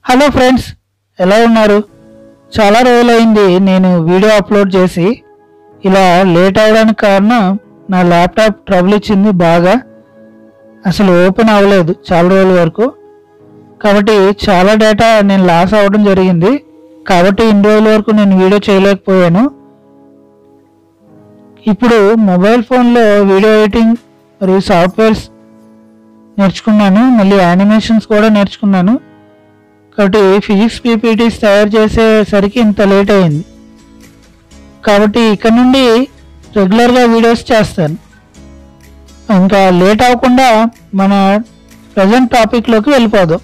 hello friends ఎలా ఉన్నారు చాలా రోజులైంది నేను వీడియో అప్లోడ్ చేసి ఇలా లేట్ అవడానికి కారణం నా ల్యాప్టాప్ ట్రబుల్ ఇచ్చింది బాగా అసలు ఓపెన్ అవ్వలేదు చాలా రోజుల వరకు కాబట్టి చాలా డేటా నేను లాస్ అవ్వడం జరిగింది కాబట్టి ఇన్ని రోజుల వరకు నేను వీడియో చేయలేకపోయాను ఇప్పుడు మొబైల్ ఫోన్లో వీడియో ఎడిటింగ్ మరియు సాఫ్ట్వేర్స్ నేర్చుకున్నాను మళ్ళీ యానిమేషన్స్ కూడా నేర్చుకున్నాను కాబట్టి ఫిజిక్స్ పీపీటీస్ తయారు చేసేసరికి ఇంత లేట్ అయింది కాబట్టి ఇక్కడ నుండి రెగ్యులర్గా వీడియోస్ చేస్తాను ఇంకా లేట్ అవ్వకుండా మన ప్రజెంట్ టాపిక్లోకి వెళ్ళిపోదాం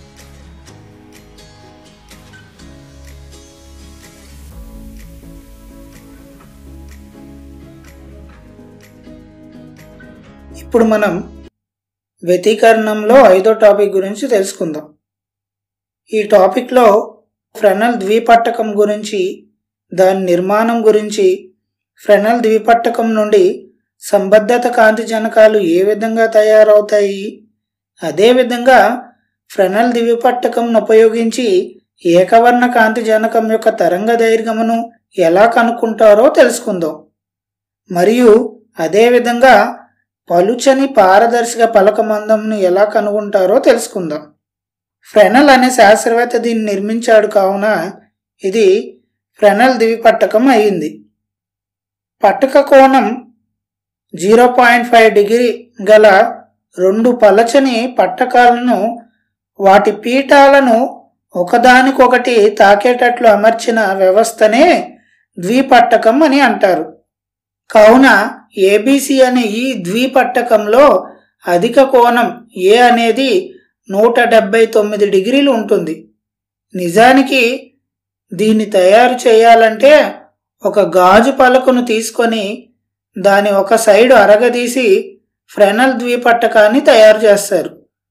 ఇప్పుడు మనం వ్యతీకరణంలో ఐదో టాపిక్ గురించి తెలుసుకుందాం ఈ టాపిక్లో ఫ్రెనల్ ద్విపట్టకం గురించి దాని నిర్మాణం గురించి ఫ్రెనల్ ద్విపట్టకం నుండి సంబద్ధత కాంతి జనకాలు ఏ విధంగా తయారవుతాయి అదేవిధంగా ఫ్రెనల్ ద్విపట్టకంను ఉపయోగించి ఏకవర్ణ కాంతి జనకం యొక్క తరంగ దైర్ఘ్యమును ఎలా కనుక్కుంటారో తెలుసుకుందాం మరియు అదేవిధంగా పలుచని పారదర్శక పలక మందంను ఎలా కనుగొంటారో తెలుసుకుందాం ఫ్రెనల్ అనే శాస్త్రవేత్త దీన్ని నిర్మించాడు కావున ఇది ఫ్రెనల్ ద్విపట్టకం అయింది పట్టక కోణం జీరో పాయింట్ ఫైవ్ డిగ్రీ గల రెండు పలచని పట్టకాలను వాటి పీఠాలను ఒకదానికొకటి తాకేటట్లు అమర్చిన వ్యవస్థనే ద్విపట్టకం అని అంటారు కావున ఏబిసి అనే ఈ ద్విపట్టకంలో అధిక కోణం ఏ అనేది నూట డెబ్బై తొమ్మిది డిగ్రీలు ఉంటుంది నిజానికి దీన్ని తయారు చేయాలంటే ఒక గాజు పలకను తీసుకొని దాని ఒక సైడు అరగదీసి ఫ్రెనల్ ద్విపట్టకాన్ని తయారు చేస్తారు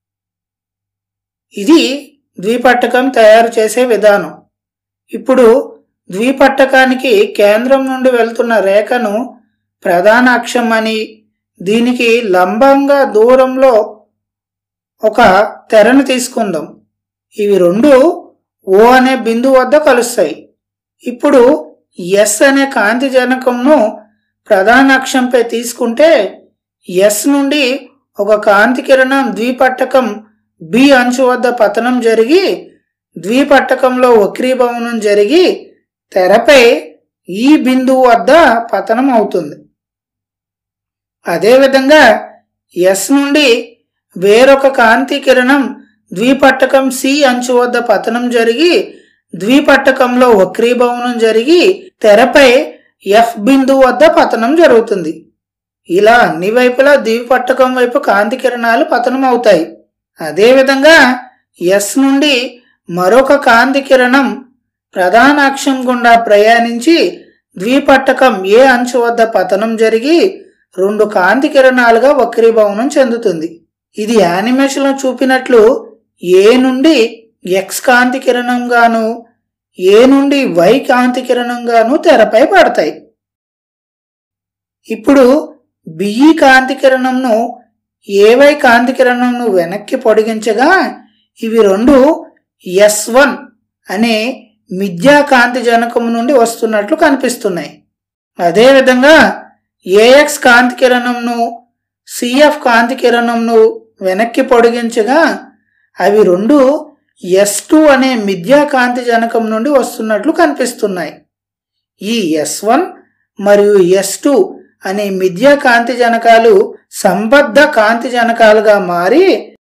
ఇది ద్విపట్టకం తయారు చేసే విధానం ఇప్పుడు ద్విపట్టకానికి కేంద్రం నుండి వెళ్తున్న రేఖను ప్రధాన అక్షం అని దీనికి లంబంగా దూరంలో ఒక తెరను తీసుకుందాం ఇవి రెండు ఓ అనే బిందువు వద్ద కలుస్తాయి ఇప్పుడు ఎస్ అనే కాంతి జనకంను ప్రధాన అక్షంపై తీసుకుంటే ఎస్ నుండి ఒక కాంతి కిరణం ద్విపట్టకం బి అంచు వద్ద పతనం జరిగి ద్విపట్టకంలో వక్రీభవనం జరిగి తెరపై ఈ బిందువు వద్ద పతనం అవుతుంది అదేవిధంగా ఎస్ నుండి వేరొక కాంతి కిరణం ద్విపట్టకం సి అంచు వద్ద పతనం జరిగి ద్విపట్టకంలో వక్రీభవనం జరిగి తెరపై ఎఫ్ బిందువు వద్ద పతనం జరుగుతుంది ఇలా అన్ని వైపులా ద్విపట్టకం వైపు కాంతి కిరణాలు పతనం అవుతాయి అదేవిధంగా ఎస్ నుండి మరొక కాంతి కిరణం ప్రధాన అక్షం గుండా ప్రయాణించి ద్విపట్టకం ఏ అంచు వద్ద పతనం జరిగి రెండు కాంతి కిరణాలుగా వక్రీభవనం చెందుతుంది ఇది యానిమేషన్లో చూపినట్లు ఏ నుండి ఎక్స్ కాంతి కిరణంగాను ఏ నుండి వై కాంతి కిరణంగాను తెరపై పడతాయి ఇప్పుడు బిఈ కాంతి కిరణంను ఏవై కాంతి కిరణంను వెనక్కి పొడిగించగా ఇవి రెండు ఎస్ వన్ అనే మిథ్యా కాంతి జనకం నుండి వస్తున్నట్లు కనిపిస్తున్నాయి అదేవిధంగా ఏఎక్స్ కాంతి కిరణంను సిఎఫ్ కాంతి కిరణంను వెనక్కి పొడిగించగా అవి రెండు ఎస్ టూ అనే మిథ్యా కాంతి జనకం నుండి వస్తున్నట్లు కనిపిస్తున్నాయి ఈ ఎస్ వన్ మరియు ఎస్ టూ అనే మిథ్యా కాంతి జనకాలు సంబద్ధ కాంతి జనకాలుగా మారి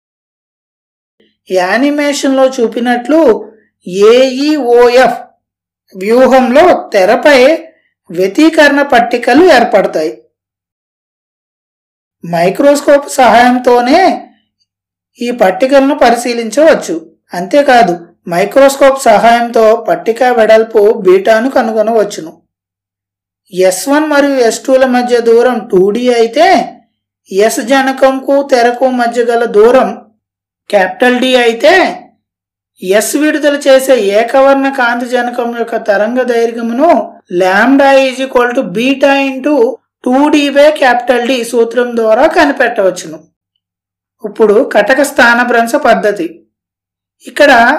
యానిమేషన్లో చూపినట్లు ఏఈఓఎఫ్ వ్యూహంలో తెరపై వ్యతీకరణ పట్టికలు ఏర్పడతాయి మైక్రోస్కోప్ సహాయంతోనే ఈ పట్టికలను పరిశీలించవచ్చు అంతేకాదు మైక్రోస్కోప్ సహాయంతో పట్టిక వెడల్పు బీటాను కనుగొనవచ్చును ఎస్ వన్ మరియు ఎస్ టూల మధ్య దూరం టూ అయితే ఎస్ జనకంకు తెరకు మధ్య గల దూరం క్యాపిటల్ డి అయితే ఎస్ విడుదల చేసే ఏకవర్ణ కాంతి జనకం యొక్క తరంగ దైర్ఘ్యమును lambda is equal to beta into two D by capital D సూత్రం ద్వారా కనిపెట్టవచ్చును ఇప్పుడు కటక స్థానభ్రంశ పద్ధతి ఇక్కడ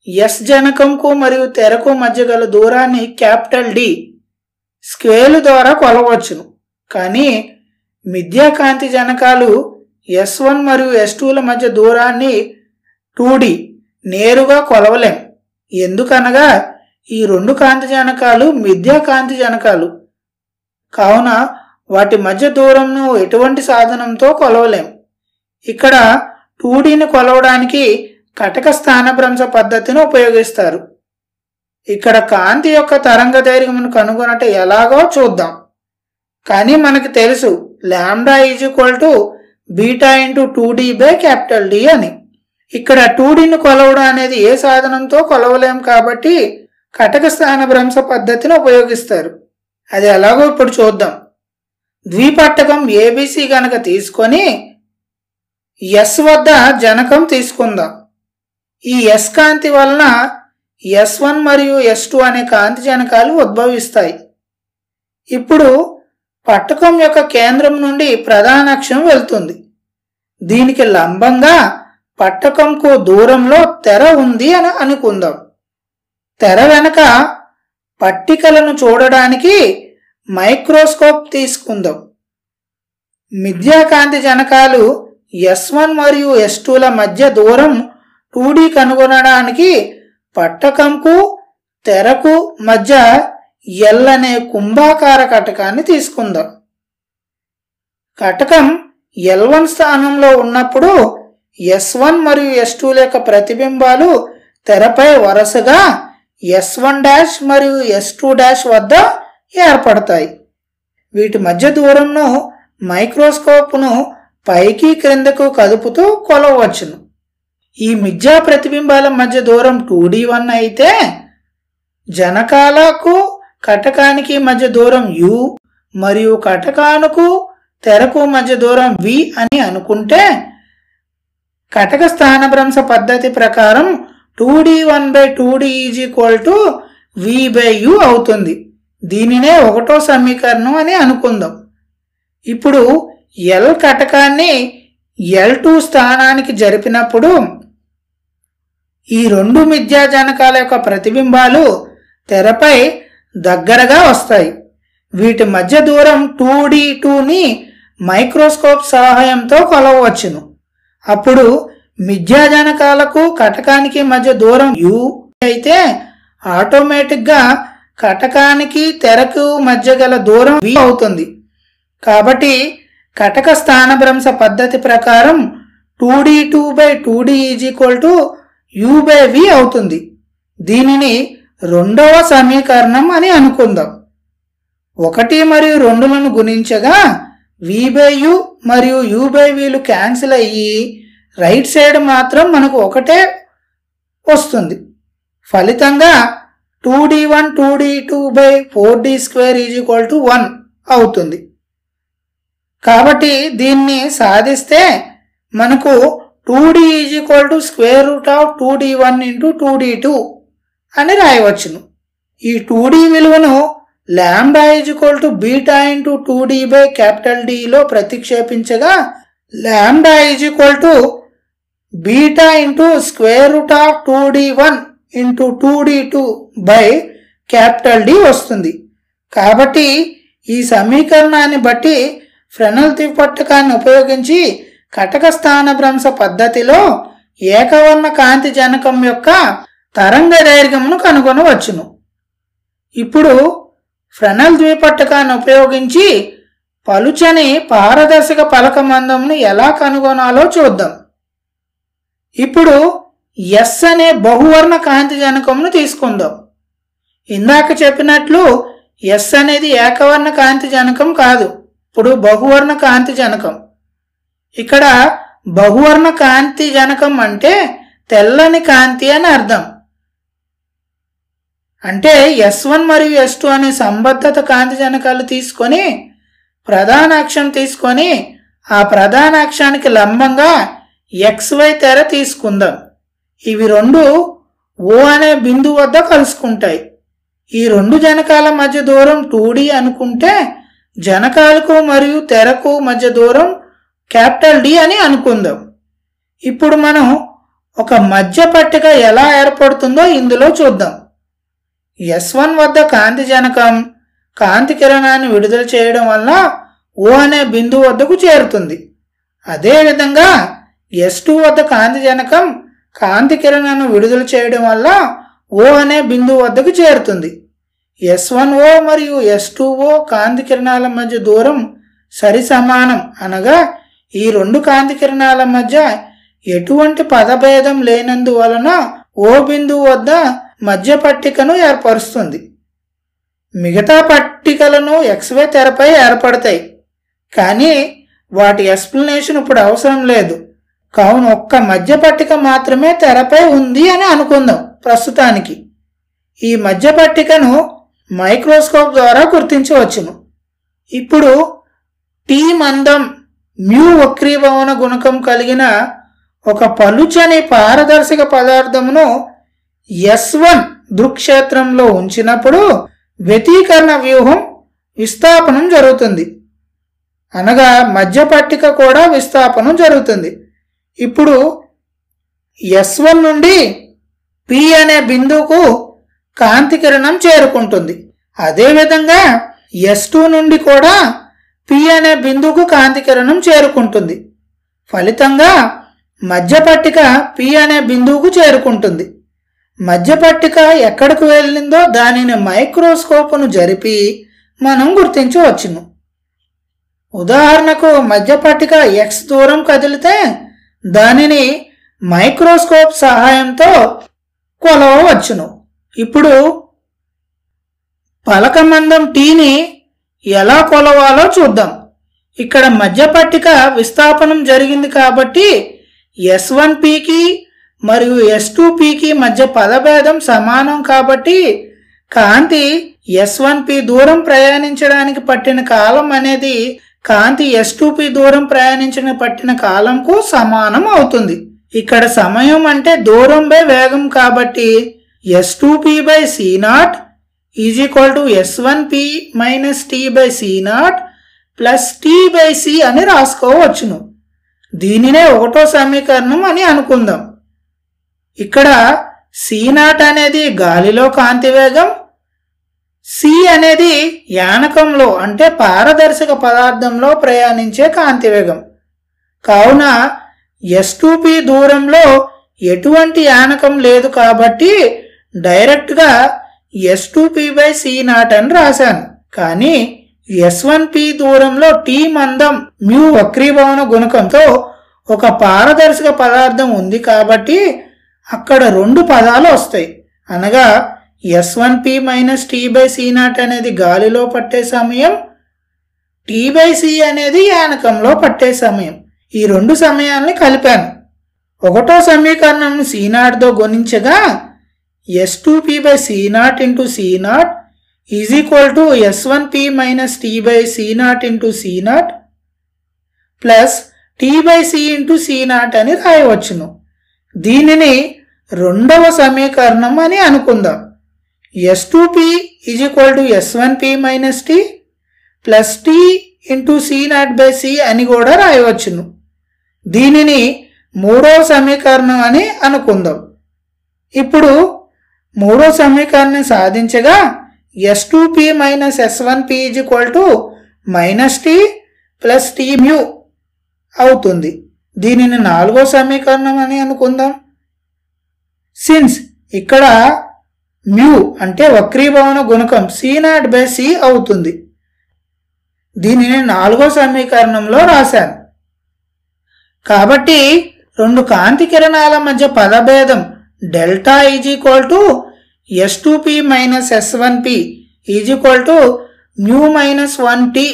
ఎస్ జనకంకు మరియు తెరకు మధ్య గల దూరాన్ని క్యాపిటల్ డి స్కేలు ద్వారా కొలవచ్చును కానీ మిథ్యాకాంతి జనకాలు ఎస్ వన్ మరియు ఎస్ టూల మధ్య దూరాన్ని టూ డి నేరుగా కొలవలేం ఎందుకనగా ఈ రెండు కాంతి జనకాలు మిథ్యాకాంతి జనకాలు కావున వాటి మధ్య దూరంను ఎటువంటి సాధనంతో కొలవలేం ఇక్కడ టూ డీని కొలవడానికి కటక స్థానభ్రంశ పద్ధతిని ఉపయోగిస్తారు ఇక్కడ కాంతి యొక్క తరంగ దైర్ఘ్యమును కనుగొనట ఎలాగో చూద్దాం కానీ మనకు తెలుసు lambda is equal to beta into two D by capital D అని ఇక్కడ టూ డీని కొలవడం అనేది ఏ సాధనంతో కొలవలేం కాబట్టి కటక స్థాన భ్రంశ పద్ధతిని ఉపయోగిస్తారు అది ఎలాగో ఇప్పుడు చూద్దాం ద్విపట్టకం ఏబిసి గనక తీసుకొని ఎస్ వద్ద జనకం తీసుకుందాం ఈ ఎస్ కాంతి వలన ఎస్ వన్ మరియు ఎస్ టూ అనే కాంతి జనకాలు ఉద్భవిస్తాయి ఇప్పుడు పట్టకం యొక్క కేంద్రం నుండి ప్రధాన అక్షం వెళ్తుంది దీనికి లంబంగా పట్టకంకు దూరంలో తెర ఉంది అని అనుకుందాం తెర వెనక పట్టికలను చూడడానికి మైక్రోస్కోప్ తీసుకుందాం మిథ్యాకాంతి జనకాలు ఎస్ వన్ మరియు ఎస్ టూల మధ్య దూరం టూ డి కనుగొనడానికి పట్టకంకు తెరకు మధ్య ఎల్ అనే కుంభాకార కటకాన్ని తీసుకుందాం కటకం ఎల్ వన్ స్థానంలో ఉన్నప్పుడు ఎస్ వన్ మరియు ఎస్ టూల యొక్క ప్రతిబింబాలు తెరపై వరుసగా ఎస్ వన్ డాష్ మరియు ఎస్ టూ డాష్ వద్ద ఏర్పడతాయి వీటి మధ్య దూరంను మైక్రోస్కోప్ను పైకి క్రిందకు కదుపుతూ కొలవచ్చును ఈ మిథ్యా ప్రతిబింబాల మధ్య దూరం టూ డి వన్ అయితే జనకాలకు కటకానికి మధ్య దూరం యు మరియు కటకానుకు తెరకు మధ్య దూరం వి అని అనుకుంటే కటక స్థానభ్రంశ పద్ధతి ప్రకారం two D one by two D is equal to V by U అవుతుంది దీనినే ఒకటో సమీకరణం అని అనుకుందాం ఇప్పుడు ఎల్ కటకాన్ని ఎల్ టూ స్థానానికి జరిపినప్పుడు ఈ రెండు మిథ్యాజనకాల యొక్క ప్రతిబింబాలు తెరపై దగ్గరగా వస్తాయి వీటి మధ్య దూరం టూ డి టూని మైక్రోస్కోప్ సహాయంతో కొలవచ్చును అప్పుడు మిథ్యాజనకాలకు కటకానికి మధ్య దూరం యు అయితే ఆటోమేటిక్గా కటకానికి తెరకు మధ్య గల దూరం వి అవుతుంది కాబట్టి కటక స్థానభ్రంశ పద్ధతి ప్రకారం two D two by two D is equal to U by V అవుతుంది దీనిని రెండవ సమీకరణం అని అనుకుందాం ఒకటి మరియు రెండులను గుణించగా వి బై యు మరియు యు బై విలు క్యాన్సిల్ అయ్యి రైట్ సైడ్ మాత్రం మనకు ఒకటే వస్తుంది ఫలితంగా two D one two D two by four D square is equal to one అవుతుంది కాబట్టి దీన్ని సాధిస్తే మనకు two D is equal to square root of two D one into two D two అని రాయవచ్చును ఈ టూ డి విలువను lambda is equal to beta into two D by capital డిలో ప్రతిక్షేపించగా lambda is equal to beta into square root of two D one into two D two by capital D వస్తుంది కాబట్టి ఈ సమీకరణాన్ని బట్టి frenal త్రిపట్టకాన్ని ఉపయోగించి కటక స్థాన భ్రంశ పద్ధతిలో ఏకవర్ణ కాంతి జనకం యొక్క తరంగ దైర్ఘ్యమును కనుగొనవచ్చును ఇప్పుడు ఫ్రెనల్ ద్విపట్టకాన్ని ఉపయోగించి పలుచని పారదర్శక పలక మందంను ఎలా కనుగొనాలో చూద్దాం ఇప్పుడు ఎస్ అనే బహువర్ణ కాంతి జనకమును తీసుకుందాం ఇందాక చెప్పినట్లు ఎస్ అనేది ఏకవర్ణ కాంతి జనకం కాదు ఇప్పుడు బహువర్ణ కాంతి జనకం ఇక్కడ బహువర్ణ కాంతి జనకం అంటే తెల్లని కాంతి అని అర్థం అంటే ఎస్ వన్ మరియు ఎస్ టూ అనే సంబద్ధత కాంతి జనకాలు తీసుకొని ప్రధాన అక్షం తీసుకొని ఆ ప్రధాన అక్షానికి లంబంగా ఎక్స్వై తెర తీసుకుందాం ఇవి రెండు ఓ అనే బిందువు వద్ద కలుసుకుంటాయి ఈ రెండు జనకాల మధ్య దూరం టూ అనుకుంటే జనకాలకు మరియు తెరకు మధ్య దూరం క్యాపిటల్ డి అని అనుకుందాం ఇప్పుడు మనం ఒక మధ్య పట్టిక ఎలా ఏర్పడుతుందో ఇందులో చూద్దాం ఎస్ వన్ వద్ద కాంతి జనకం కాంతి కిరణాన్ని విడుదల చేయడం వల్ల ఓ అనే బిందువు వద్దకు చేరుతుంది అదేవిధంగా ఎస్ టూ వద్ద కాంతి జనకం కాంతి కిరణాన్ని విడుదల చేయడం వల్ల ఓ అనే బిందువు వద్దకు చేరుతుంది ఎస్ వన్ ఓ మరియు ఎస్ టూ ఓ కాంతి కిరణాల మధ్య దూరం సరి సమానం అనగా ఈ రెండు కాంతి కిరణాల మధ్య ఎటువంటి పదభేదం లేనందువలన ఓ బిందువు వద్ద మధ్య పట్టికను ఏర్పరుస్తుంది మిగతా పట్టికలను ఎక్స్వే తెరపై ఏర్పడతాయి కానీ వాటి ఎక్స్ప్లెనేషన్ ఇప్పుడు అవసరం లేదు కావున ఒక్క మధ్య పట్టిక మాత్రమే తెరపై ఉంది అని అనుకుందాం ప్రస్తుతానికి ఈ మధ్య పట్టికను మైక్రోస్కోప్ ద్వారా గుర్తించవచ్చును ఇప్పుడు టీ మందం మ్యూ వక్రీభవన గుణకం కలిగిన ఒక పలుచని పారదర్శక పదార్థమును ఎస్ వన్ దృక్క్షేత్రంలో ఉంచినప్పుడు వ్యతీకరణ వ్యూహం విస్థాపనం జరుగుతుంది అనగా మధ్య పట్టిక కూడా విస్థాపనం జరుగుతుంది ఇప్పుడు ఎస్ వన్ నుండి పి అనే బిందువుకు కాంతి కిరణం చేరుకుంటుంది అదేవిధంగా ఎస్ టూ నుండి కూడా పి అనే బిందువుకు కాంతి కిరణం చేరుకుంటుంది ఫలితంగా మధ్య పట్టిక పి అనే బిందువుకు చేరుకుంటుంది మధ్య పట్టిక ఎక్కడికి వెళ్ళిందో దానిని మైక్రోస్కోప్ను జరిపి మనం గుర్తించవచ్చును ఉదాహరణకు మధ్య పట్టిక ఎక్స్ దూరం కదిలితే దానిని మైక్రోస్కోప్ సహాయంతో కొలవవచ్చును ఇప్పుడు పలకమందం టీని ఎలా కొలవాలో చూద్దాం ఇక్కడ మధ్య పట్టిక విస్థాపనం జరిగింది కాబట్టి ఎస్ వన్ పీకి మరియు ఎస్ టూ పీకి మధ్య పదభేదం సమానం కాబట్టి కాంతి ఎస్ వన్ పి దూరం ప్రయాణించడానికి పట్టిన కాలం అనేది కాంతి ఎస్ టూ పి దూరం ప్రయాణించిన పట్టిన కాలంకు సమానం అవుతుంది ఇక్కడ సమయం అంటే దూరం బై వేగం కాబట్టి S two P by C naught is equal to S one P minus T by C naught plus T by C అని రాసుకోవచ్చును దీనినే ఒకటో సమీకరణం అని అనుకుందాం ఇక్కడ సి నాట్ అనేది గాలిలో కాంతి వేగం సి అనేది యానకంలో అంటే పారదర్శక పదార్థంలో ప్రయాణించే కాంతి వేగం కావున ఎస్ పి దూరంలో ఎటువంటి యానకం లేదు కాబట్టి డైరెక్ట్గా S P by C naught అని రాశాను కానీ ఎస్ వన్ పి దూరంలో టీ మందం మ్యూ వక్రీభవన గుణకంతో ఒక పారదర్శక పదార్థం ఉంది కాబట్టి అక్కడ రెండు పదాలు వస్తాయి అనగా S one P minus T by C naught అనేది గాలిలో పట్టే సమయం టీ బై సి అనేది యానకంలో పట్టే సమయం ఈ రెండు సమయాల్ని కలిపాను ఒకటో సమీకరణం సి నాట్తో గుణించగా S two P by C naught into C naught is equal to S one P minus T by C naught into C naught plus T by C into C naught అని రాయవచ్చును దీనిని రెండవ సమీకరణం అని అనుకుందాం S two P is equal to S one P minus T plus T into C naught by C అని కూడా రాయవచ్చును దీనిని మూడవ సమీకరణం అని అనుకుందాం ఇప్పుడు మూడో సమీకరణం సాధించగా S two P minus S one P is equal to minus T plus T mu అవుతుంది దీనిని నాలుగో సమీకరణం అని అనుకుందాం సిన్స్ ఇక్కడ మ్యూ అంటే వక్రీభవన గుణకం సి నాట్ బై సి అవుతుంది దీనిని నాలుగో సమీకరణంలో రాశాను కాబట్టి రెండు కాంతి కిరణాల మధ్య పదభేదం delta is equal to S two P minus S one P is equal to mu minus one T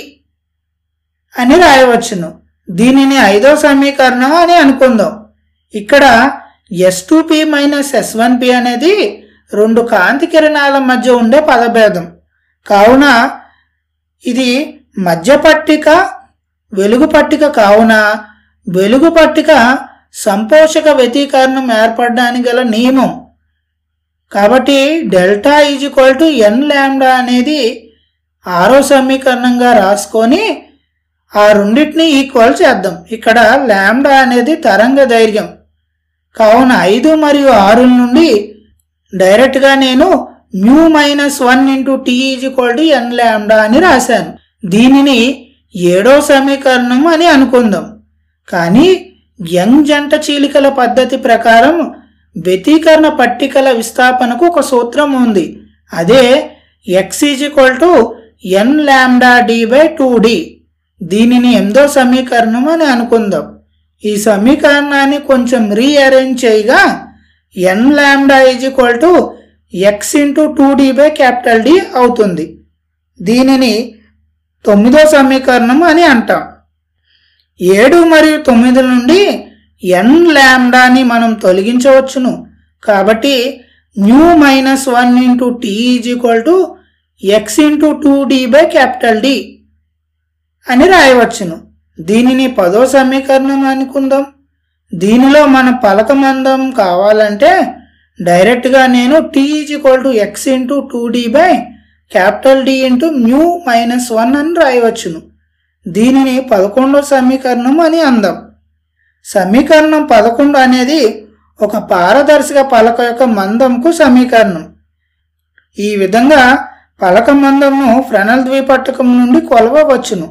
అని రాయవచ్చును దీనిని ఐదో సమీకరణం అని అనుకుందాం ఇక్కడ S two P minus S one P అనేది రెండు కాంతి కిరణాల మధ్య ఉండే పదభేదం కావున ఇది మధ్య పట్టిక వెలుగు పట్టిక కావున వెలుగు పట్టిక సంపోషక వ్యతీకరణం ఏర్పడడానికి గల నియమం కాబట్టి delta is equal to N lambda అనేది ఆరో సమీకరణంగా రాసుకొని ఆ రెండింటిని ఈక్వల్ చేద్దాం ఇక్కడ ల్యాండా అనేది తరంగ దైర్ఘ్యం కావున ఐదు మరియు ఆరు నుండి డైరెక్ట్గా నేను mu minus one into T is equal to N lambda అని రాశాను దీనిని ఏడో సమీకరణం అని అనుకుందాం కానీ యంగ్ జంట చీలికల పద్ధతి ప్రకారం వ్యతీకరణ పట్టికల విస్థాపనకు ఒక సూత్రం ఉంది అదే X is equal to N lambda D by two D దీనిని ఎనిమిదో సమీకరణం అని అనుకుందాం ఈ సమీకరణాన్ని కొంచెం రీఅరేంజ్ చేయగా N lambda is equal to X into two D by capital D అవుతుంది దీనిని తొమ్మిదో సమీకరణం అని అంటాం ఏడు మరియు తొమ్మిది నుండి ఎన్ ల్యాండాని మనం తొలగించవచ్చును కాబట్టి mu minus one into T is equal to X into two D by capital D అని రాయవచ్చును దీనిని పదో సమీకరణం అనుకుందాం దీనిలో మన పలకమందం కావాలంటే డైరెక్ట్గా నేను T is equal to X into two D by capital D into mu minus one అని రాయవచ్చును దీనిని పదకొండో సమీకరణం అని అందాం సమీకరణం పదకొండు అనేది ఒక పారదర్శక పలక యొక్క మందంకు సమీకరణం ఈ విధంగా పలక మందంను ఫ్రెనల్ ద్విపట్టకం నుండి కొలవవచ్చును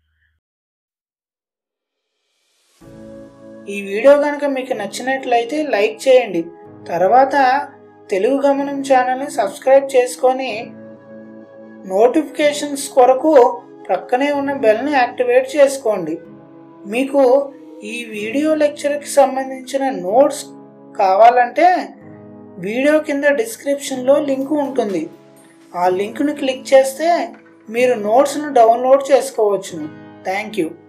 ఈ వీడియో కనుక మీకు నచ్చినట్లయితే లైక్ చేయండి తర్వాత తెలుగు గమనం ఛానల్ని సబ్స్క్రైబ్ చేసుకొని నోటిఫికేషన్స్ కొరకు ప్రక్కనే ఉన్న బెల్ని యాక్టివేట్ చేసుకోండి మీకు ఈ వీడియో లెక్చర్కి సంబంధించిన నోట్స్ కావాలంటే వీడియో కింద డిస్క్రిప్షన్లో లింక్ ఉంటుంది ఆ లింక్ను క్లిక్ చేస్తే మీరు నోట్స్ను డౌన్లోడ్ చేసుకోవచ్చును థ్యాంక్ యూ